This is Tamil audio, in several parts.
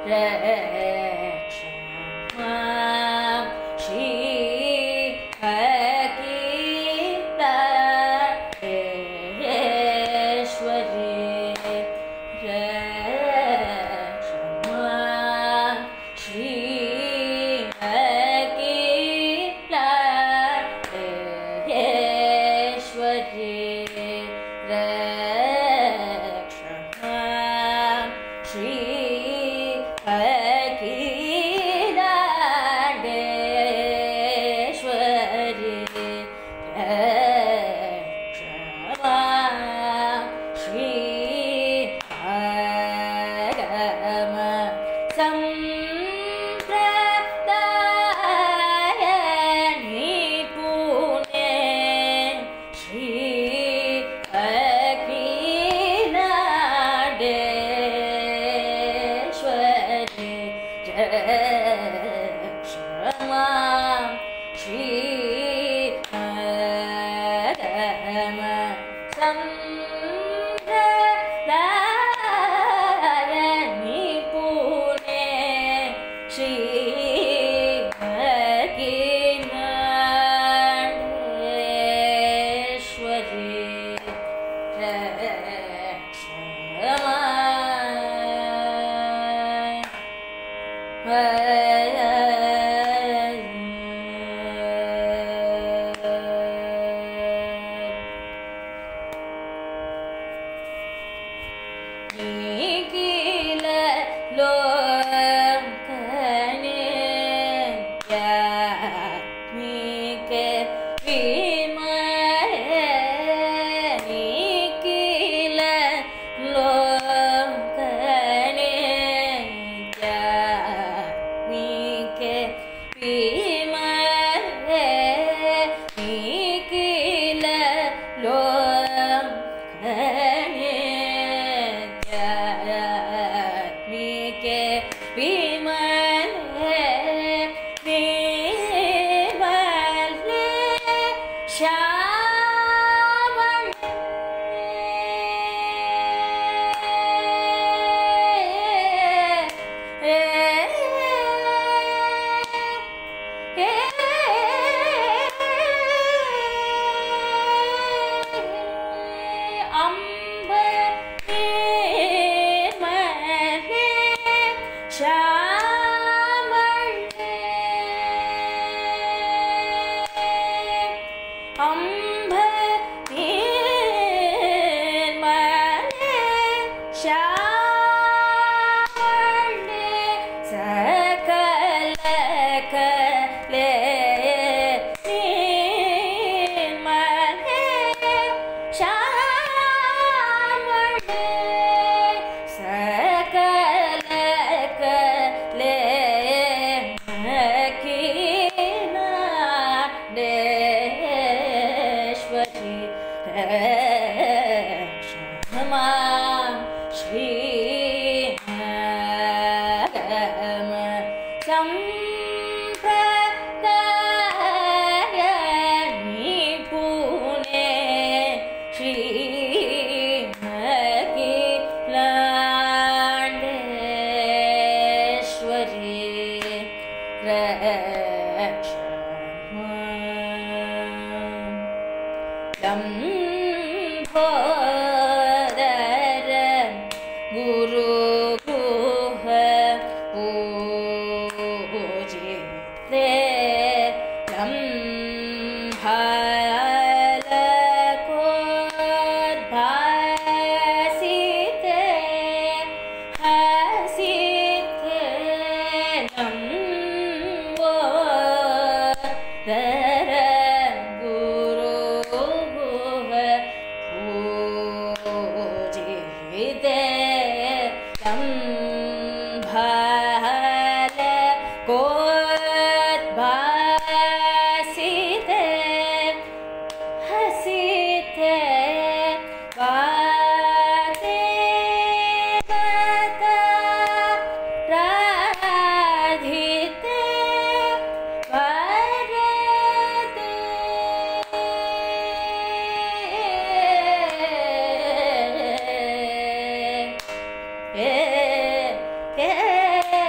yeah, yeah.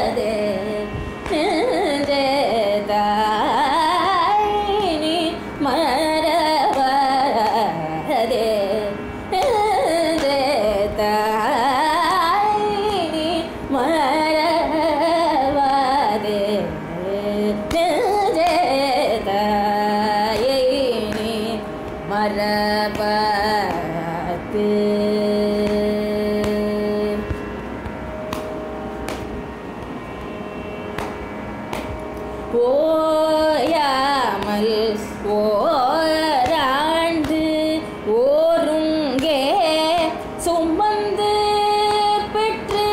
நெஞ்சே தாயினி மறவாதே நெஞ்சே தாயினி மறவாதே நெஞ்சே தாயினி மறவாதே ஓயாமல் ஓராண்டு ஓருங்கே சுமந்து பெற்று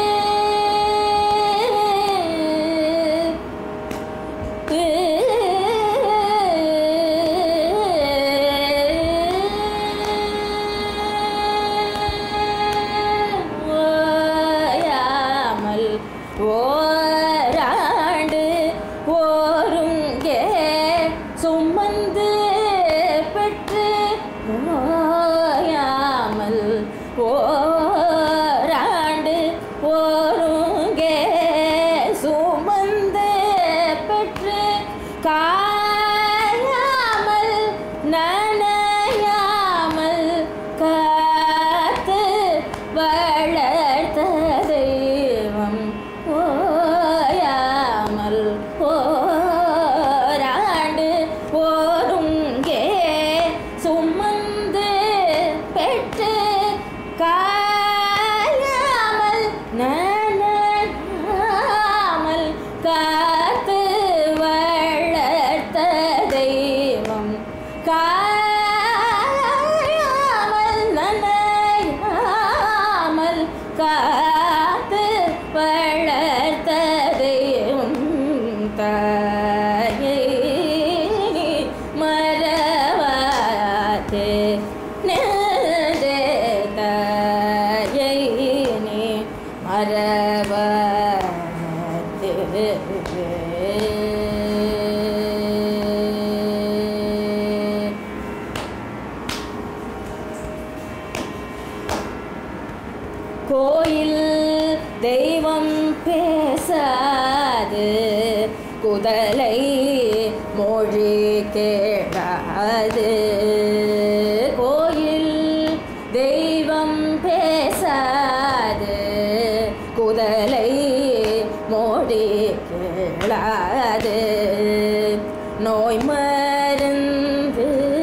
ஓயாமல் ஓராண்டு ஓருங்கே சுமந்து பெற்று ஓயாமல் ஓராண்டு ஓருங்கே சுமந்து பெற்று காயாமல் நனையாமல் காத்து வளர்த்த தெய்வம் ஓயாமல் ஓராண்டு ஓருங்கே சுமந்து பெற்று காயாமல் நனையாமல் காத்து வளர்த்த தெய்வம் காயாமல் நனையாமல் காத்து வளர்த்த தெய்வம் தாயை மறவாதே நெஞ்சே தாயை நீ மறவாதே கோயில் தெய்வம் பேசாது குதலை மொழி கேடாது கோயில் தெய்வம் பேசாது குதலை மொழி கேளாது நோய் மருந்து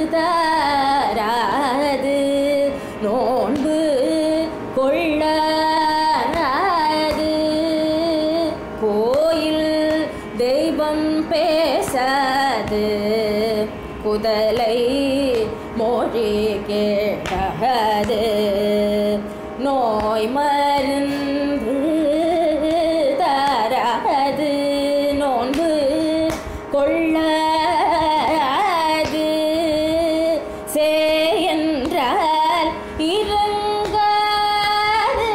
தாராது நோன்பு கொள்ளாது கோயில் தெய்வம் பேசாது குதலை மொழி கேடாது நோய் மருந்து தராது நோன்பு கொள்ளாது சே என்றால் இறங்காது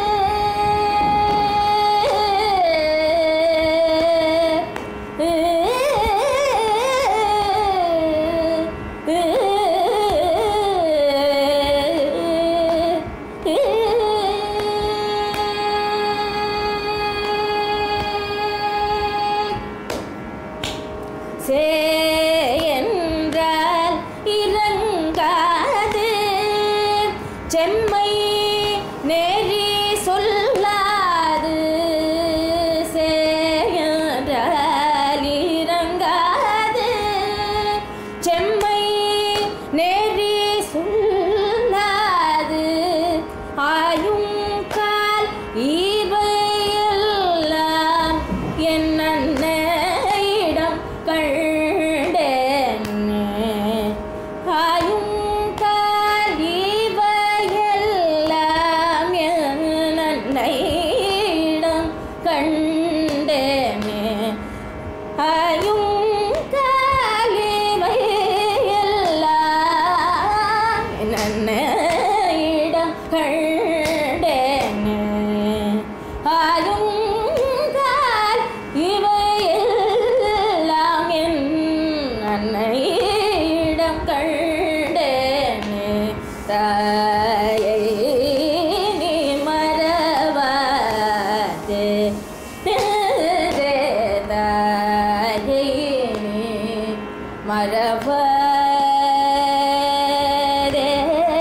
மறவரே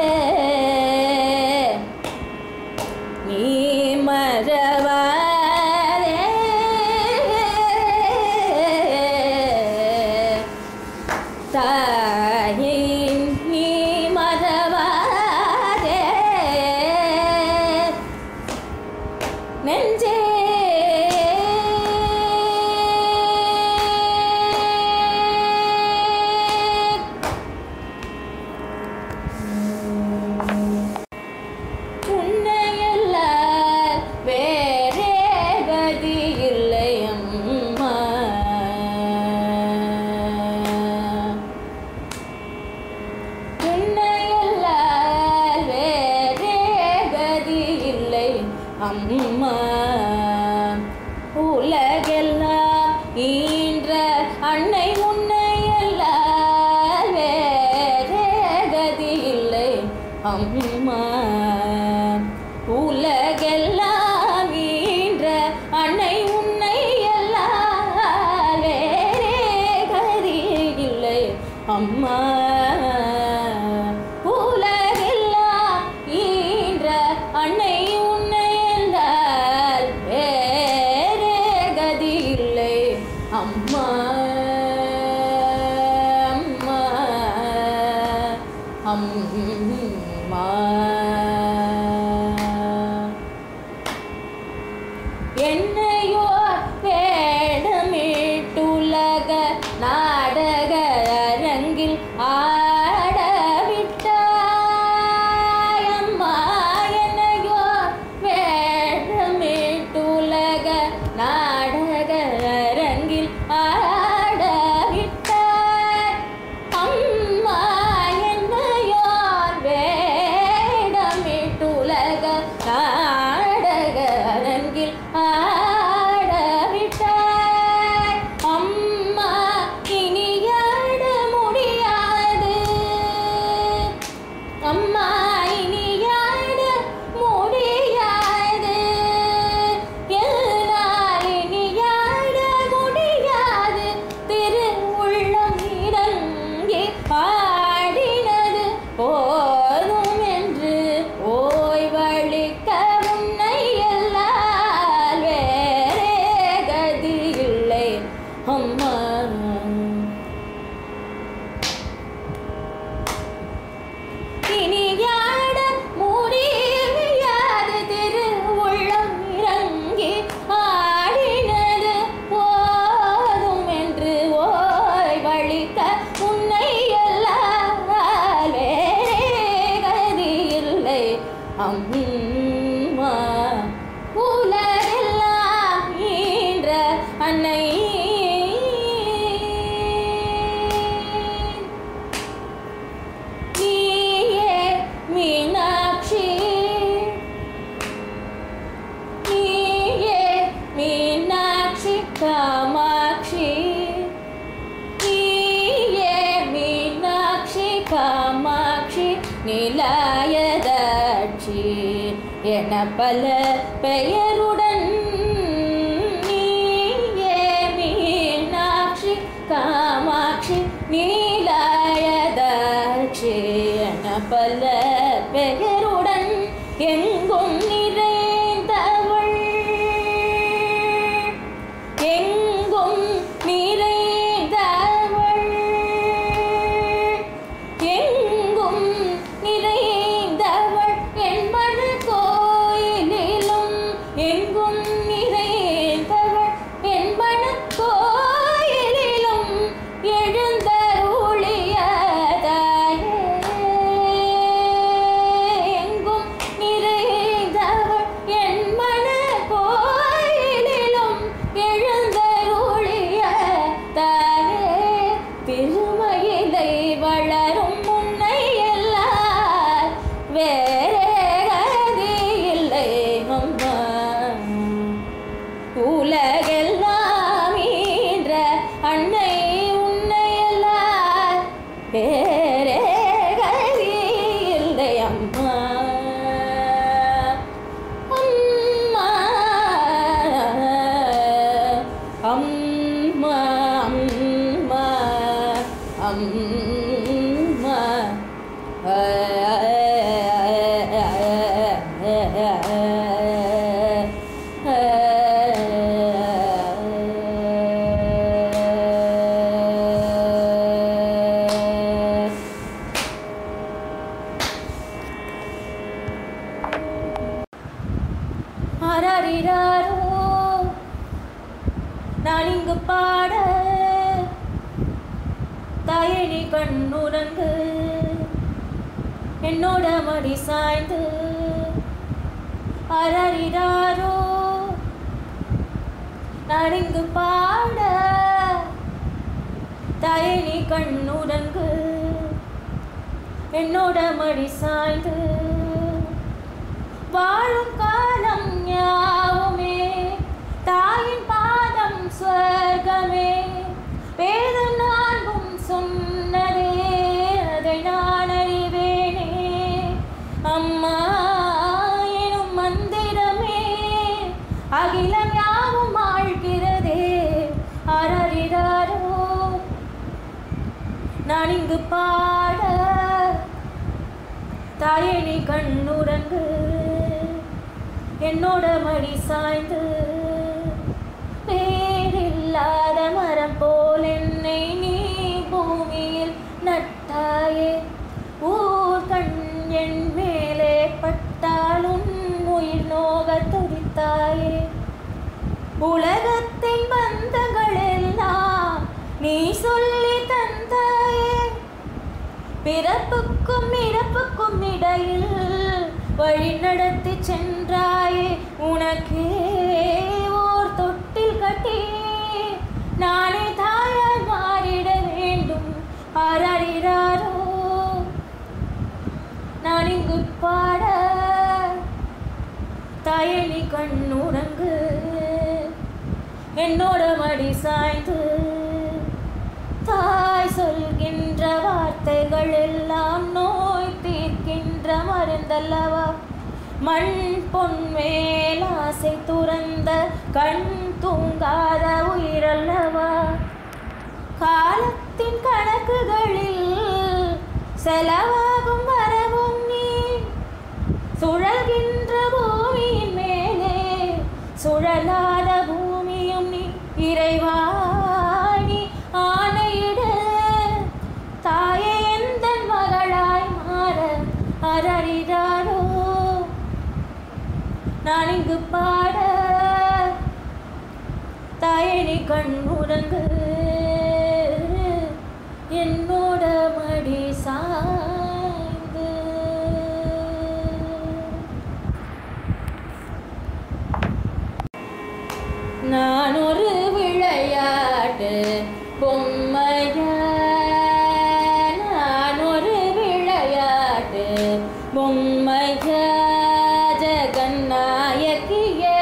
நீ மறவாதே தாயை நீ மறவாதே நெஞ்சே உன்னையல்லால் வேறே கதி இல்லை அம்மா உன்னையல்லால் வேறே கதி இல்லை அம்மா உலகெல்லாம் ஈன்ற அன்னை உன்னையல்லால் வேறே கதி இல்லை அம்மா உலகெல்லாம் ஈன்ற அன்னை உன்னை எல்லாம் வேறே கதி இல்லை அம்மா உலகெல்லாம் ஈன்ற அன்னை உன்னை எல்லால் வேறே கதி இல்லை அம்மா அம்மா அம்மா என்னையோ வேடமிட்டுலக நாடக அரங்கில் ஆடவிட்டாய் அம்மா என்னையோ வேடமிட்டுலக நாடக அரங்கில் ஆடவிட்டாய் அம்மா என்னையோர் வேடமிட்டுலக நாடக அரங்கில் ஆடவிட்டாய் அம்மா இனியாட முடியாது அம்மா இனியாட முடியாது என்னால் இனியாட முடியாது திரு உள்ளம் இறங்கி பாடினது போதும் என்று ஓய்வழிக்க உன்னை எல்லால் வேறே கதி இல்லை அம்மா இனியாட முடியாது திரு உள்ளம் இறங்கி ஆடினது போதும் என்று ஓய்வழிக்க உன்னை எல்லால் வேறே கதி இல்லை அம்மா உலகெல்லாம் ஈன்ற அன்னை நீயே மீனாட்சி நீயே மீனாட்சி காமாட்சி நீயே மீனாட்சி காமாட்சி நிலாயதாட்சி என பல பெயருடன் நீயே மீனாட்சி காமாட்சி நீலாயதாட்சி என பல பெயருடன் எங்கும் நிறைந்தவள் எங்கும் நிறைந்தவள் எங்கும் நிறைந்தவள் என் மன கோயிலிலும் எங்கும் நிறைந்தவள் என் மன கோயிலிலும் எழுந்தருளியதாயே எங்கும் நிறைந்தவள் என் மன கோயிலிலும் எழுந்தருளிய தாயே திருமயிலை வளரும் முன்னை எல்லார் வேறே கதி இல்லை அம்மா உலகெல்லாம் ஈன்ற அன்னை உன்னை எல்லார் வேறே கதி இல்லை அம்மா அம்மா அம்மா அம்மா அம்மா ஆராரிராரோ நான் இங்கு பாட தாயே நீ கண்ணுறங்கு என்னோட மடி சாய்ந்து ஆராரிராரோ நான் இங்கு பாட தாயே நீ கண்ணுறங்கு என்னோட மடி சாய்ந்து வாழும் காலம் யாவுமே தாயின் பாதம் ஸ்வர்கமே வேதம் நான்கும் சொன்னதே அதை நான் அறிவேனே அம்மா எனும் மந்திரமே அகிலம் யாவும் ஆழ்கிறதே அரறிறாரோ நான் இங்கு பாட தாயே நீ கண்ணுறங்கு என்னோட மடி சாய்ந்து வேறில்லாத மரம் போல் என்னை நீ பூமியில் நட்டாயே ஊர் கண் என் மேலே பட்டாலும் உயிர் நோக துடித்தாயே உலகத்தின் பந்தங்கள் எல்லாம் நீ சொல்லி தந்தாயே பிறப்புக்கும் இறப்புக்கும் இடையில் வழி நடத்தி சென்றாயே உனக்கே ஓர் தொட்டில் கட்டி நானே தாயாய் மாறிட வேண்டும் ஆராரிராரோ நான் இங்கு பாட தாயணி கண்ணுறங்கு என்னோட மடி சாய்ந்து தாய் சொல்கின்ற வார்த்தைகள் எல்லாம் நோய் தீர்க்கின்ற மருந்தல்லவா மண் பொன் மேல் ஆசை துறந்த கண் தூங்காத உயிரல்லவா காலத்தின் கணக்குகளில் செலவாகும் வரவும் நீ சுழல்கின்ற பூமியின் மேலே சுழலாத பூமியும் நீ இறைவாணி ஆணையிடு தாயே எந்த மகளாய் மாற அரறிறாரோ நான் இங்கு பாட தாயே நீ கண்ணுறங்கு என்னோட மடி சாய்ந்து நான் ஒரு விளையாட்டு பொம்மையா நான் ஒரு விளையாட்டு பொம்மையா ஜெகநாயகியே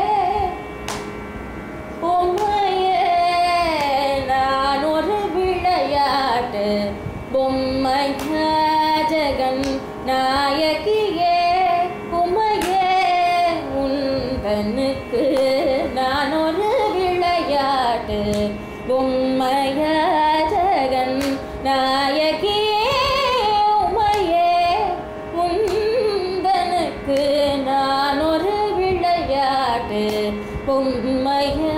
பொம்மையே நான் ஒரு விளையாட்டு பொம்மையா ஜெகன் நாயகியே உமையே உந்தனுக்கு நான் ஒரு விளையாட்டு பொம்மையா ஜெகன் நாயகியே உமையே உந்தனுக்கு நான் ஒரு விளையாட்டு பொம்மையா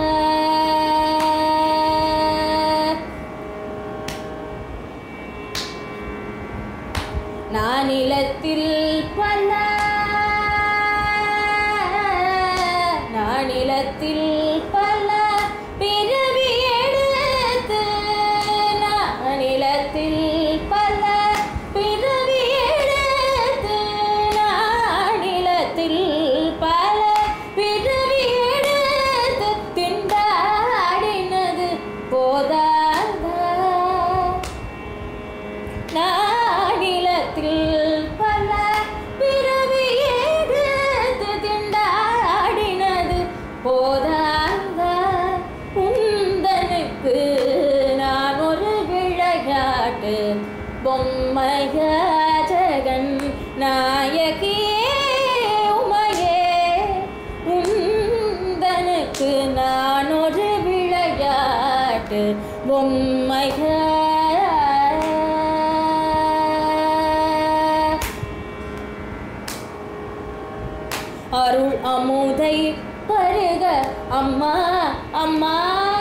நான் நிலத்தில் பல நான் நிலத்தில் பல பிறவி எடுத்து நான் நிலத்தில் பல பிறவி எடுத்து நான் நிலத்தில் பல பிறவி எடுத்து திண்டாடினது போதாதா நானிலத்தில் பல பிறவி எடுத்து திண்டாடினது போதாத உந்தனுக்கு நான் ஒரு விளையாட்டு பொம்மைய ஜெகன் நாயகியே உமையே உந்தனுக்கு நான் ஒரு விளையாட்டு பொம்மைய அருள் அமுதை பருக அம்மா அம்மா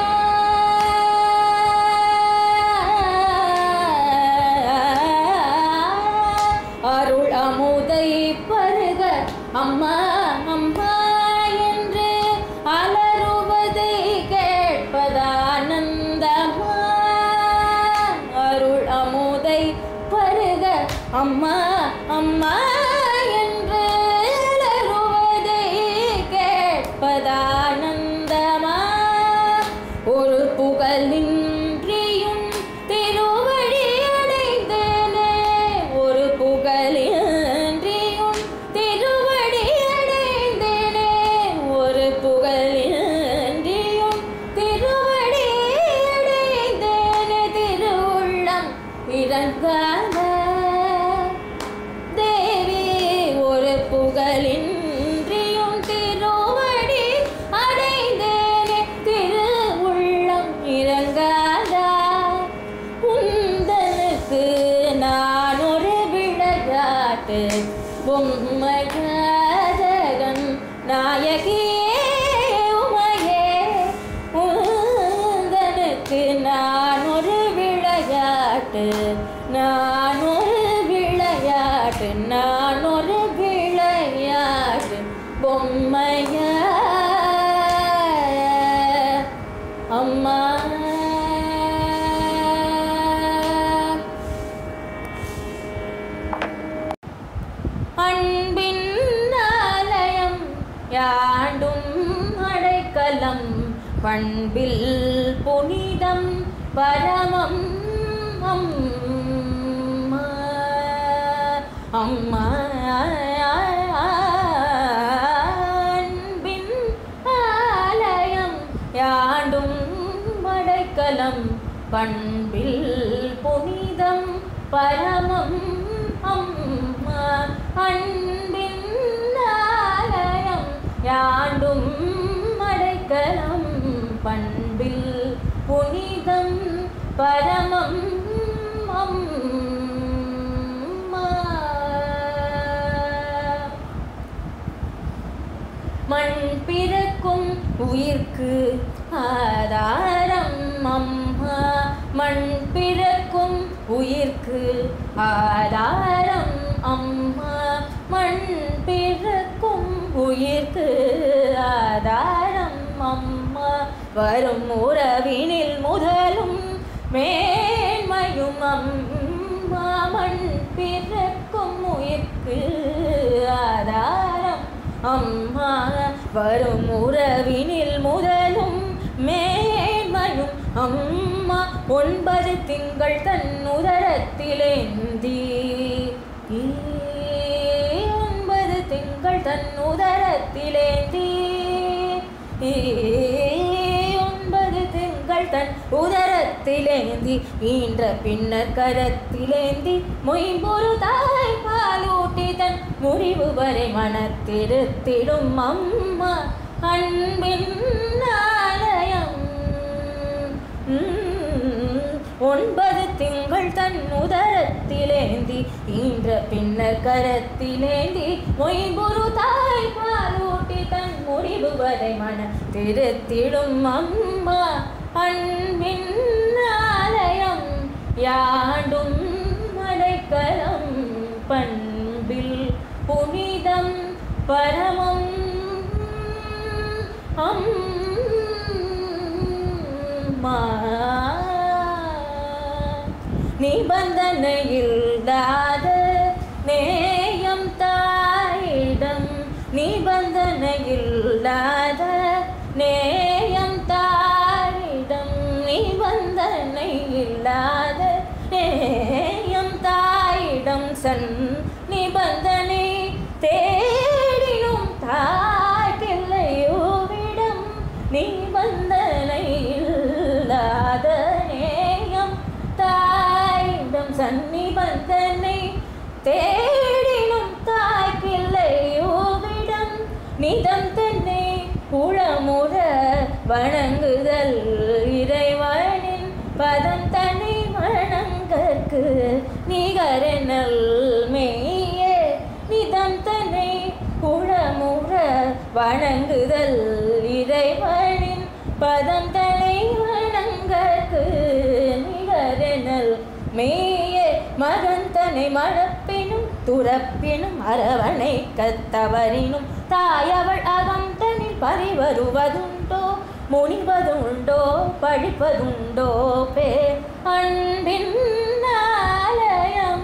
அருள் அமுதை பருக அம்மா அம்மா என்று அலறுவதை கேட்பதானந்தமா அருள் அமுதை பருக அம்மா அம்மா என்று அலறுவதை கேட்பதானந்தமா ஒரு புகழின்றியும் திருவடி அடைந்தேனே ஒரு புகழின்றியும் திருவடி அடைந்தேனே ஒரு புகழின்றியும் திருவடி அடைந்தேனே திருவுள்ளம் இறங்காத தேவி ஒரு புகழின்றியும் திருவடி அடைந்தேனே திருவுள்ளம் இறங்காதா உந்தனுக்கு நான் ஒரு விளையாட்டு பொம்மையாதகன் நாயகியே உமையே உந்தனுக்கு நான் ஒரு விளையாட்டு நான் ஒரு விளையாட்டு நான் ஒரு விளையாட்டு பொம்மையா அம்மா அன்பின் ஆலயம் யாண்டும் அடைக்கலம் பண்பில் புனிதம் பரமம் அம்மா அம்மா அன்பின் ஆலயம் யாண்டும் அடைக்கலம் பண்பில் புனிதம் பரமம் அம்மா அன்பின் ஆலயம் யாண்டும் அடைக்கலம் பண்பில் புனிதம் பரமம் அம்மா மண் பிறக்கும் உயிர்க்கு ஆதாரம் அம்மா மண் பிறக்கும் உயிர்க்கு ஆதாரம் அம்மா மண் பிறக்கும் உயிர்க்கு ஆதாரம் அம்மா வரும் உறவினில் முதலும் மேன்மையும் அம்மா மண் பிறக்கும் உயிர்க்கு ஆதாரம் அம்மா வரும் உறவினில் முதலும் மேன்மையும் அம்மா ஒன்பது திங்கள் தன் உதரத்திலேந்தி ஒன்பது திங்கள் தன் உதரத்திலேந்தி ஒன்பது திங்கள் தன் உதரத்திலேந்தி ஈன்ற பின்னர் கரத்திலேந்தி மொய்ம்பொரு தாய் பாலூட்டி தன் முடிவு வரை மனத்திருத்திடும் அம்மா அன்பின் ஆலயம் உம், ஒன்பது திங்கள் தன் உதரத்திலேந்தி ஈன்ற பின்னர் கரத்திலேந்தி மொய்புரு தாய் பாலூட்டி தன் முடிவு வரை மன திருத்திடும் அம்மா அன்பின் ஆலயம் யாண்டும் அடைக்கலம் பண்பில் புனிதம் பரமம் அம்மா நிபந்தனையில்லாத நேயம் தாயிடம் நிபந்தனையில்லாத நேயம் தாயிடம் நிபந்தனையில்லாத நேயம் தாயிடம் சன் நிபந்தனை தேடினும் தாய்க்கில்லையோவிடம் நிபந்தனை இல்லாத நேயம் தாயிடம் சன்னிபந்தனை தேடினும் தாய்க்கில்லையோவிடம் நிதம் தன்னை உளமுற வணங்குதல் இறைவனின் பதம் தன்னை வணங்கற்கு நிகரெனல் மெய்யே நிதம் தன்னை உளமுற மேயே மகந்தனை மழப்பினும் துறப்பினும் அரவணை கத்தவரினும் தாயவள் அகந்தனில் பறிவருவதுண்டோ முனிவதுண்டோ பழிப்பதுண்டோ பே அன்பின் ஆலயம்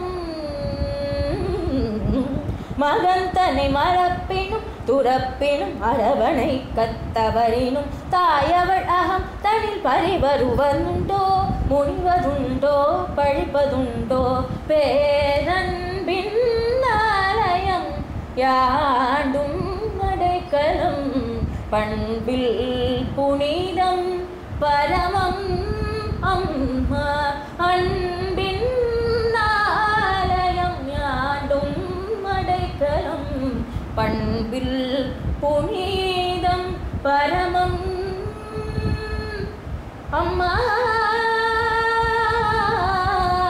மகந்தனை மறப்பினும் துறப்பினும் அரவணை கத்தவரினும் தாயவள் அகம் தனில் பறிவருவதுண்டோ முனிவதுண்டோ பழிப்பதுண்டோ பேரன்பின் ஆலயம் யாண்டும் அடைக்கலம் பண்பில் புனிதம் பரமம் அம்மா அன்பின் ஆலயம் யாண்டும் அடைக்கலம் பண்பில் புனிதம் பரமம் அம்மா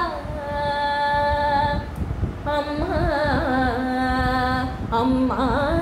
அம்மா அம்மா